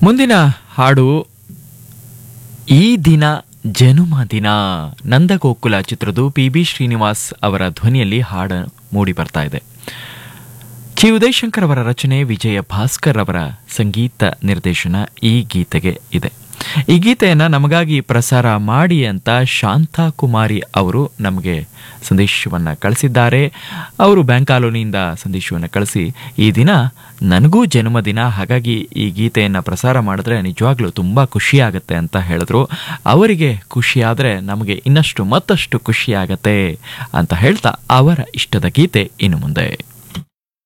ಮುಂದಿನ ಹಾಡು ಈ ದಿನ ಜನುಮ ದಿನ ನಂದಗೋಕುಲ ಚಿತ್ರದ್ದು ಪಿ ಬಿ ಶ್ರೀನಿವಾಸ್ ಅವರ ಧ್ವನಿಯಲ್ಲಿ ಹಾಡು ಮೂಡಿ ಬರ್ತಾ ಇದೆ ಚಿ ಉದಯಶಂಕರ್ ಅವರ ರಚನೆ ವಿಜಯ ಭಾಸ್ಕರ್ ಅವರ ಸಂಗೀತ ನಿರ್ದೇಶನ ಈ ಗೀತೆಗೆ ಇದೆ ಈ ಗೀತೆಯನ್ನ ನಮಗಾಗಿ ಪ್ರಸಾರ ಮಾಡಿ ಅಂತ ಶಾಂತಾ ಕುಮಾರಿ ಅವರು ನಮಗೆ ಸಂದೇಶವನ್ನ ಕಳಿಸಿದ್ದಾರೆ ಅವರು ಬ್ಯಾಂಕ್ ಕಾಲೋನಿಯಿಂದ ಸಂದೇಶವನ್ನು ಕಳಿಸಿ ಈ ದಿನ ನನಗೂ ಜನ್ಮದಿನ ಹಾಗಾಗಿ ಈ ಗೀತೆಯನ್ನ ಪ್ರಸಾರ ಮಾಡಿದ್ರೆ ನಿಜವಾಗ್ಲೂ ತುಂಬಾ ಖುಷಿ ಆಗುತ್ತೆ ಅಂತ ಹೇಳಿದ್ರು ಅವರಿಗೆ ಖುಷಿಯಾದ್ರೆ ನಮಗೆ ಇನ್ನಷ್ಟು ಮತ್ತಷ್ಟು ಖುಷಿ ಆಗತ್ತೆ ಅಂತ ಹೇಳ್ತಾ ಅವರ ಇಷ್ಟದ ಗೀತೆ ಇನ್ನು ಮುಂದೆ